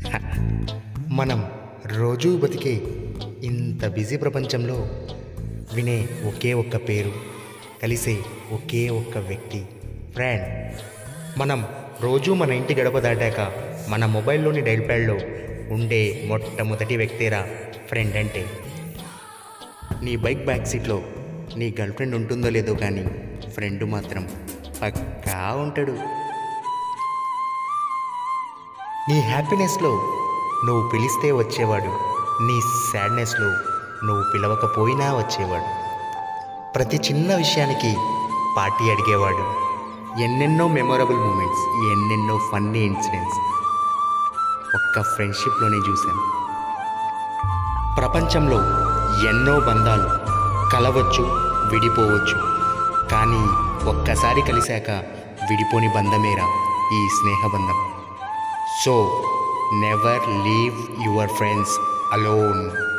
హ, మనం రోజూ బతికే ఇంత బిజీ ప్రపంచంలో వినే ఒకే ఒక్క పేరు కలిసే ఒకే ఒక్క వ్యక్తి ఫ్రెండ్ మనం రోజూ మన ఇంటి గడప దాటాక మన మొబైల్లోని డైల్ ప్యాడ్లో ఉండే మొట్టమొదటి వ్యక్తిరా ఫ్రెండ్ అంటే నీ బైక్ బ్యాక్ సీట్లో నీ గర్ల్ ఫ్రెండ్ ఉంటుందో లేదో కానీ ఫ్రెండ్ మాత్రం పక్కా ఉంటాడు నీ హ్యాపీనెస్లో నువ్వు పిలిస్తే వచ్చేవాడు నీ సాడ్నెస్లో నువ్వు పిలవకపోయినా వచ్చేవాడు ప్రతి చిన్న విషయానికి పార్టీ అడిగేవాడు ఎన్నెన్నో మెమొరబుల్ మూమెంట్స్ ఎన్నెన్నో ఫన్నీ ఇన్సిడెంట్స్ ఒక్క ఫ్రెండ్షిప్లోనే చూశాను ప్రపంచంలో ఎన్నో బంధాలు కలవచ్చు విడిపోవచ్చు కానీ ఒక్కసారి కలిశాక విడిపోని బంధమేరా ఈ స్నేహబంధం so never leave your friends alone